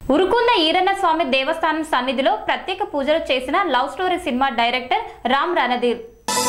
ఉరుకుంద ఈరన్న స్వామి దేవస్థానం సన్నిధిలో ప్రత్యేక పూజలు చేసిన love story cinema director Ram Ranadheer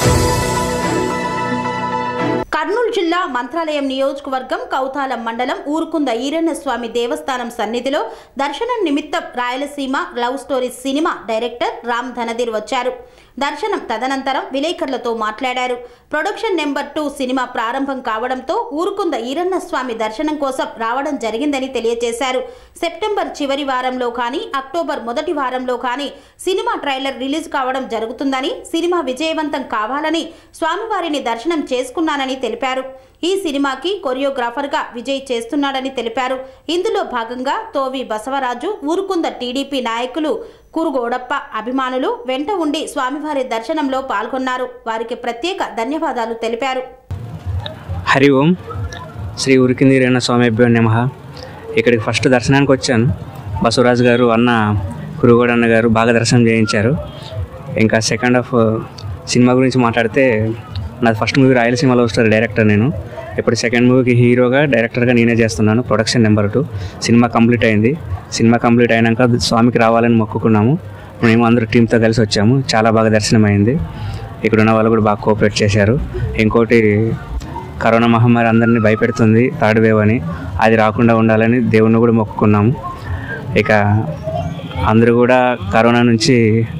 Kurnool జిల్లా మంత్రాలయం నియోజకవర్గం కౌతాలం మండలం ఊరుకుంద ఈరన్న స్వామి దేవస్థానం సన్నిధిలో దర్శనం నిమిత్తం Rayalaseema love story cinema director Ram Dhanadheer వచ్చారు దర్శనం తదనంతరం విలేకరులతో మాట్లాడారు ప్రొడక్షన్ నెంబర్ టూ సినిమా ప్రారంభం కావడంతో ఊరుకుంద ఈరన్న స్వామి దర్శనం కోసం రావడం జరిగిందని తెలియజేశారు సెప్టెంబర్ చివరి వారంలో కానీ అక్టోబర్ మొదటి వారంలో కానీ సినిమా ట్రైలర్ రిలీజ్ కావడం జరుగుతుందని సినిమా విజయవంతం కావాలని స్వామివారిని దర్శనం చేసుకున్నానని తెలిపారు ఈ సినిమాకి కొరియోగ్రాఫర్గా విజయ్ చేస్తున్నాడని తెలిపారు ఇందులో భాగంగా తోవి బసవరాజు ఊరుకుంద టీడీపీ నాయకులు కురుగోడప్ప అభిమానులు వెంట ఉండి స్వామివారి దర్శనంలో పాల్గొన్నారు వారికి ప్రత్యేక ధన్యవాదాలు తెలిపారు హరి ఓం శ్రీ ఉరికిందిరైన స్వామిభ్యో నమ ఇక్కడికి ఫస్ట్ దర్శనానికి వచ్చాను బసవరాజు గారు అన్న కురుగోడ అన్న గారు బాగా దర్శనం చేయించారు ఇంకా సెకండ్ హాఫ్ సినిమా గురించి మాట్లాడితే నాది ఫస్ట్ మూవీ రాయలసీమలో వస్తారు డైరెక్టర్ నేను ఇప్పుడు సెకండ్ మూవీకి హీరోగా డైరెక్టర్గా నేనే చేస్తున్నాను production number two cinema complete అయింది సినిమా కంప్లీట్ అయినాక స్వామికి రావాలని మొక్కుకున్నాము మేము అందరూ టీంతో కలిసి వచ్చాము చాలా బాగా దర్శనం అయింది ఇక్కడ ఉన్న వాళ్ళు కూడా బాగా కోఆపరేట్ చేశారు ఇంకోటి కరోనా మహమ్మారి అందరినీ భయపెడుతుంది థర్డ్ వేవ్ అని అది రాకుండా ఉండాలని దేవుణ్ణి కూడా మొక్కుకున్నాము ఇక అందరూ కూడా కరోనా నుంచి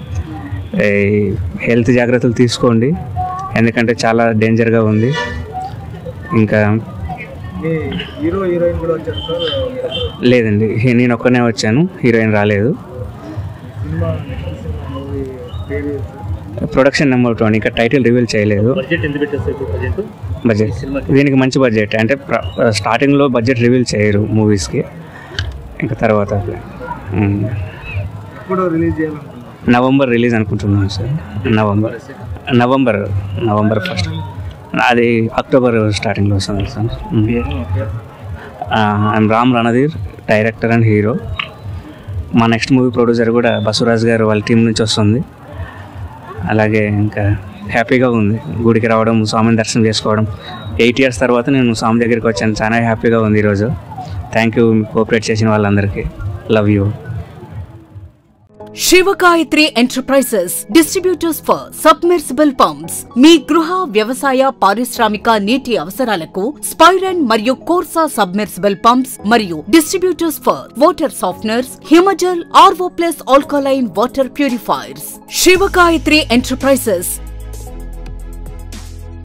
ఈ హెల్త్ జాగ్రత్తలు తీసుకోండి ఎందుకంటే చాలా డేంజర్గా ఉంది ఇంకా మీ హీరో హీరోయిన్ కూడా వచ్చారు సార్ లేదండి హీ- నేను ఒక్కనే వచ్చాను హీరోయిన్ రాలేదు సినిమా నెక్స్ట్ సినిమా మూవీ పేరు ఏంటి సార్ ప్రొడక్షన్ నెంబర్ టూ ఇంకా టైటిల్ రివీల్ చేయలేదు బడ్జెట్ ఎంత పెట్టారు సార్ ఇప్పుడు ప్రజెంట్ బడ్జెట్ దీనికి మంచి బడ్జెట్ అంటే ప్ర- స్టార్టింగ్లో బడ్జెట్ రివీల్ చేయరు మూవీస్కి ఇంకా తర్వాత ఉమ్. ఎప్పుడు రిలీజ్ చేయాలనుకుంటున్నాను నవంబర్ రిలీజ్ అనుకుంటున్నాను sir November November November first అది అక్టోబర్ స్టార్టింగ్లో వస్తుంది sir I'm Ram Ranadheer director and hero మా నెక్స్ట్ మూవీ ప్రొడ్యూసర్ కూడా బసవరాజ్ గారు వాళ్ళ టీం నుంచి వస్తుంది అలాగే ఇంకా హ్యాపీగా ఉంది గుడికి రావడం స్వామిని దర్శనం చేసుకోవడం ఎయిట్ ఇయర్స్ తర్వాత నేను స్వామి దగ్గరికి వచ్చాను చాలా హ్యాపీగా ఉంది ఈరోజు థ్యాంక్ యూ కోఆపరేట్ చేసిన వాళ్ళందరికీ love you Shivagayatri enterprises distributors for submersible pumps మీ గృహ వ్యవసాయ పారిశ్రామిక నీటి అవసరాలకు స్పైరన్ మరియు కోర్సా సబ్మెర్సిబుల్ పంప్స్ మరియు distributors for water softeners Himajal RO plus alkaline water purifiers Shivagayatri enterprises